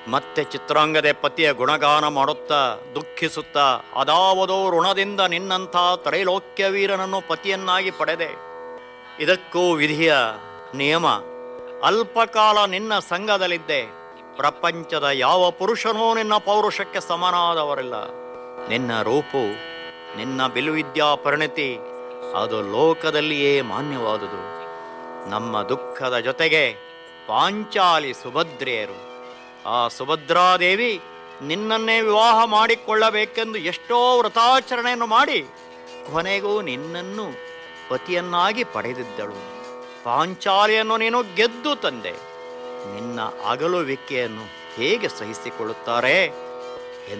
ಮತ್ತೆ ಚಿತ್ರಾಂಗದೆ ಪತಿಯ ಗುಣಗಾನ ಮಾಡುತ್ತಾ ದುಃಖಿಸುತ್ತಾ ಅದಾವದೋ ಋಣದಿಂದ ನಿನ್ನಂಥ ತ್ರೈಲೋಕ್ಯ ವೀರನನ್ನು ಪತಿಯನ್ನಾಗಿ ಪಡೆದೆ ಇದಕ್ಕೂ ವಿಧಿಯ ನಿಯಮ ಅಲ್ಪಕಾಲ ನಿನ್ನ ಸಂಘದಲ್ಲಿದ್ದೆ ಪ್ರಪಂಚದ ಯಾವ ಪುರುಷನೂ ನಿನ್ನ ಪೌರುಷಕ್ಕೆ ಸಮನಾದವರಿಲ್ಲ ನಿನ್ನ ರೂಪು ನಿನ್ನ ಬಿಲ್ವಿದ್ಯಾ ಪರಿಣತಿ ಅದು ಲೋಕದಲ್ಲಿಯೇ ಮಾನ್ಯವಾದುದು ನಮ್ಮ ದುಃಖದ ಜೊತೆಗೆ ಪಾಂಚಾಲಿ ಸುಭದ್ರೆಯರು ಆ ಸುಭದ್ರಾದೇವಿ ನಿನ್ನನ್ನೇ ವಿವಾಹ ಮಾಡಿಕೊಳ್ಳಬೇಕೆಂದು ಎಷ್ಟೋ ವ್ರತಾಚರಣೆಯನ್ನು ಮಾಡಿ ಕೊನೆಗೂ ನಿನ್ನನ್ನು ಪತಿಯನ್ನಾಗಿ ಪಡೆದಿದ್ದಳು ಪಾಂಚಾಲಿಯನ್ನು ನೀನು ಗೆದ್ದು ತಂದೆ ನಿನ್ನ ಅಗಲುವಿಕೆಯನ್ನು ಹೇಗೆ ಸಹಿಸಿಕೊಳ್ಳುತ್ತಾರೆ